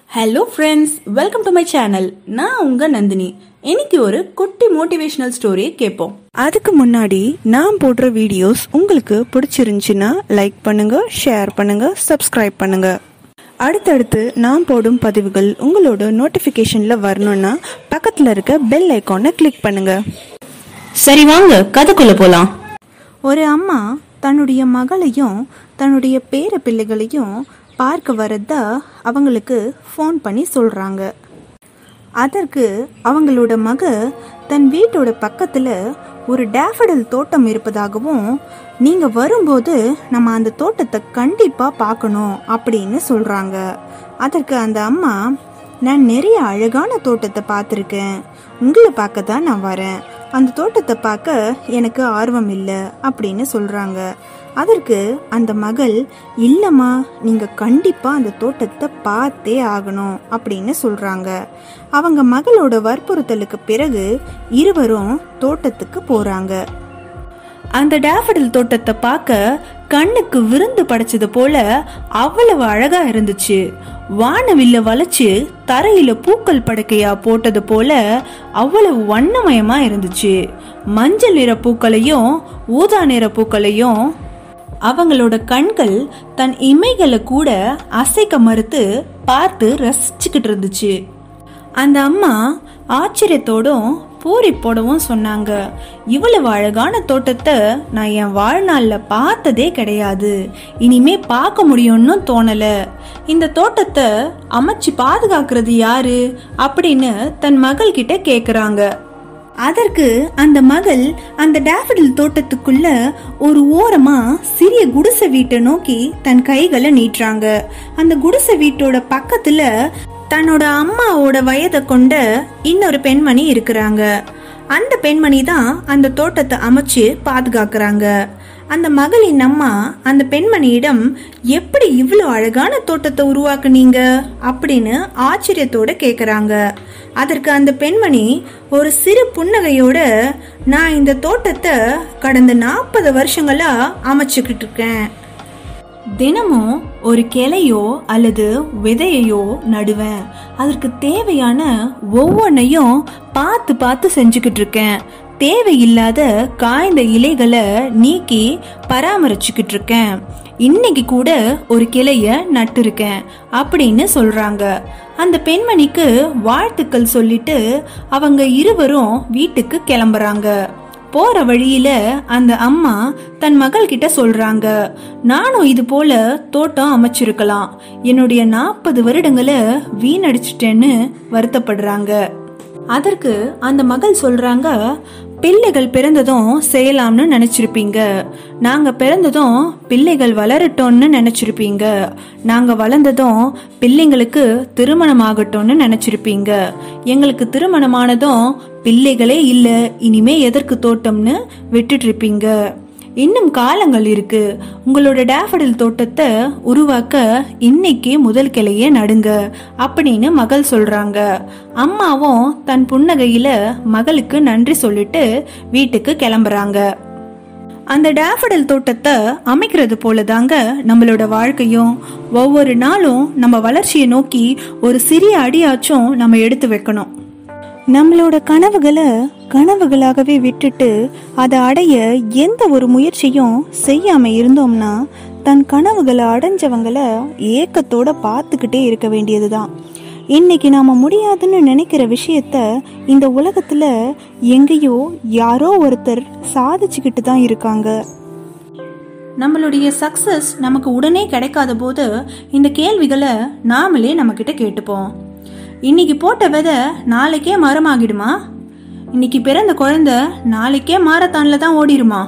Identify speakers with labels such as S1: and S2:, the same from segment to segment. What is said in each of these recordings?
S1: hello friends welcome to my channel நான் உங்க நந்தினி இன்னைக்கு ஒரு குட்டி மோட்டிவேஷனல் ஸ்டோரி கேட்போம்
S2: அதுக்கு முன்னாடி நான் போடுற வீடியோஸ் உங்களுக்கு பிடிச்சிருந்துச்சுன்னா லைக் பண்ணுங்க ஷேர் பண்ணுங்க சப்ஸ்கிரைப் பண்ணுங்க அடுத்தடுத்து நான் போடும் பதிவுகள் உங்களோட நோட்டிஃபிகேஷன்ல வரணும்னா பக்கத்துல இருக்க பெல் ஐக்கானை கிளிக் பண்ணுங்க
S1: சரி வாங்க கதைக்குள்ள போலாம்
S2: ஒரு அம்மா தன்னுடைய மகளையும் தன்னுடைய பேர பிள்ளைகளையும் பார்க்க வரதா அவங்களுக்கு ஃபோன் பண்ணி சொல்றாங்க அதற்கு அவங்களோட மக தன் வீட்டோட பக்கத்தில் ஒரு டேஃபடல் தோட்டம் இருப்பதாகவும் நீங்கள் வரும்போது நம்ம அந்த தோட்டத்தை கண்டிப்பாக பார்க்கணும் அப்படின்னு சொல்கிறாங்க அதற்கு அந்த அம்மா நான் நிறைய அழகான தோட்டத்தை பார்த்துருக்கேன் உங்களை பார்க்க தான் நான் வரேன் அந்த தோட்டத்தை பார்க்க எனக்கு ஆர்வம் இல்லை அப்படின்னு சொல்கிறாங்க அதற்கு அந்த மகள் இல்லைம்மா நீங்கள் கண்டிப்பாக அந்த தோட்டத்தை பார்த்தே ஆகணும் அப்படின்னு சொல்கிறாங்க அவங்க மகளோட வற்புறுத்தலுக்கு பிறகு இருவரும் தோட்டத்துக்கு போகிறாங்க
S1: அந்த டேஃபடில் தோட்டத்தை பார்க்க கண்ணுக்கு விருந்து படைச்சது போல அவ்வளவு அழகா இருந்துச்சு வானவில்ல வளைச்சு தரையில பூக்கள் படுக்கையா போட்டது போல அவ்வளவு வண்ணமயமா இருந்துச்சு மஞ்சள் நிற பூக்களையும் ஊதா நிற பூக்களையும் அவங்களோட கண்கள் தன் இமைகளை கூட அசைக்க மறுத்து பார்த்து ரசிச்சுக்கிட்டு இருந்துச்சு அந்த அம்மா ஆச்சரியத்தோடும் பூரிப்போடவும் சொன்னாங்க இவ்வளவு அழகான தோட்டத்தை நான் என் வாழ்நாள்ல பார்த்ததே கிடையாது இனிமே பார்க்க முடியும்னு தோணல இந்த தோட்டத்தை அமைச்சு பாதுகாக்கிறது யாரு அப்படின்னு தன் மகள் கிட்ட கேக்குறாங்க அதற்கு அந்த மகள் அந்த டேஃபடில் தோட்டத்துக்குள்ள ஒரு ஓரமா சிறிய குடிசை வீட்டை நோக்கி தன் கைகளை நீட்டுறாங்க அந்த குடிசை வீட்டோட பக்கத்துல தன்னோட அம்மாவோட வயதை கொண்ட இன்னொரு பெண்மணி இருக்கிறாங்க அந்த பெண்மணி தான் அந்த தோட்டத்தை அமைச்சு பாதுகாக்கிறாங்க அந்த மகளின் அம்மா அந்த பெண்மணியிடம் எப்படி இவ்வளோ அழகான தோட்டத்தை உருவாக்குனீங்க அப்படின்னு ஆச்சரியத்தோட கேட்குறாங்க அதற்கு அந்த பெண்மணி ஒரு சிறு புன்னகையோட நான் இந்த தோட்டத்தை கடந்த நாற்பது வருஷங்களா அமைச்சுக்கிட்டு இருக்கேன் தினமும் ஒரு கிளையோ அல்லது விதையையோ நடுவேன் அதற்கு தேவையான ஒவ்வொன்றையும் பார்த்து பார்த்து செஞ்சுக்கிட்டு இருக்கேன் தேவையில்லாத காய்ந்த இலைகளை நீக்கி பராமரிச்சுக்கிட்டு இருக்கேன் இன்னைக்கு கூட ஒரு கிளைய நட்டிருக்கேன் அப்படின்னு சொல்றாங்க அந்த பெண்மணிக்கு வாழ்த்துக்கள் சொல்லிட்டு அவங்க இருவரும் வீட்டுக்கு கிளம்புறாங்க போற வழியில அந்த அம்மா தன் மகள் கிட்ட சொல்றாங்க நானும் இது போல தோட்டம் அமைச்சிருக்கலாம் என்னுடைய நாற்பது வருடங்களை வீணடிச்சிட்டேன்னு வருத்தப்படுறாங்க அதற்கு அந்த மகள் சொல்றாங்க பிள்ளைகள் பிறந்ததும் செய்யலாம்னு நினைச்சிருப்பீங்க நாங்க பிறந்ததும் பிள்ளைகள் வளரட்டோம்னு நினைச்சிருப்பீங்க நாங்க வளர்ந்ததும் பிள்ளைங்களுக்கு திருமணம் ஆகட்டும்னு நினைச்சிருப்பீங்க எங்களுக்கு திருமணமானதும் பிள்ளைகளே இல்ல இனிமே எதற்கு தோட்டம்னு விட்டுட்டு இருப்பீங்க இன்னும் காலங்கள் இருக்கு உங்களோட டேஃபடில் தோட்டத்தை உருவாக்க இன்னைக்கே முதல் கிளைய நடுங்க அப்படின்னு மகள் சொல்றாங்க அம்மாவும் தன் புன்னகையில மகளுக்கு நன்றி சொல்லிட்டு வீட்டுக்கு கிளம்புறாங்க அந்த டேஃபடில் தோட்டத்தை அமைக்கிறது போல தாங்க நம்மளோட வாழ்க்கையும் ஒவ்வொரு நாளும் நம்ம வளர்ச்சியை நோக்கி ஒரு சிறிய அடியாச்சும் நம்ம எடுத்து வைக்கணும்
S2: நம்மளோட கனவுகளை கனவுகளாகவே விட்டுட்டு அதை அடைய எந்த ஒரு முயற்சியும் செய்யாம இருந்தோம்னா தன் கனவுகளை அடைஞ்சவங்களை ஏக்கத்தோட பார்த்துக்கிட்டே இருக்க வேண்டியதுதான் இன்னைக்கு நாம முடியாதுன்னு நினைக்கிற விஷயத்த இந்த உலகத்துல எங்கேயோ யாரோ ஒருத்தர் சாதிச்சுக்கிட்டு தான் இருக்காங்க
S1: நம்மளுடைய சக்சஸ் நமக்கு உடனே கிடைக்காத போது இந்த கேள்விகளை நாமளே நம்ம கிட்ட கேட்டுப்போம் இன்னைக்கு போட்ட விதை நாளைக்கே மரமாகிடுமா இன்னைக்கு பிறந்த குழந்தை நாளைக்கே மாரத்தான்ல தான் ஓடிடுமா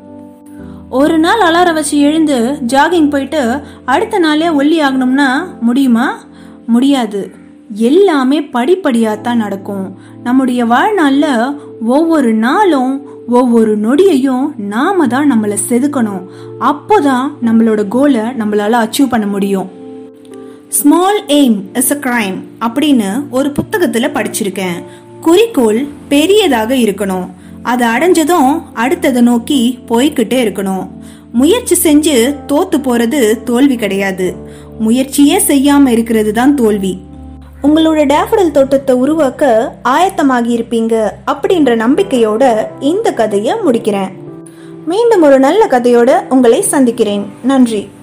S1: ஒரு நாள் அலாரம் வச்சு எழுந்து ஜாகிங் போயிட்டு அடுத்த நாளே ஒல்லி ஆகணும்னா முடியுமா முடியாது எல்லாமே படிப்படியாக தான் நடக்கும் நம்முடைய வாழ்நாளில் ஒவ்வொரு நாளும் ஒவ்வொரு நொடியையும் நாம தான் நம்மளை செதுக்கணும் அப்போதான் நம்மளோட கோலை நம்மளால அச்சீவ் பண்ண முடியும் small aim is a crime அப்படின்னு ஒரு புத்தகத்துல படிச்சிருக்கேன் குறிக்கோள் பெரியதாக இருக்கணும் அதை அடைஞ்சதும் அடுத்ததை நோக்கி போய்கிட்டே இருக்கணும் முயற்சி செஞ்சு தோத்து போறது தோல்வி கிடையாது முயற்சியே செய்யாம இருக்கிறது தான் தோல்வி
S2: உங்களோட டேஃபடில் தோட்டத்தை உருவாக்க ஆயத்தமாகி இருப்பீங்க அப்படின்ற நம்பிக்கையோட இந்த கதையை முடிக்கிறேன் மீண்டும் ஒரு நல்ல கதையோட உங்களை சந்திக்கிறேன் நன்றி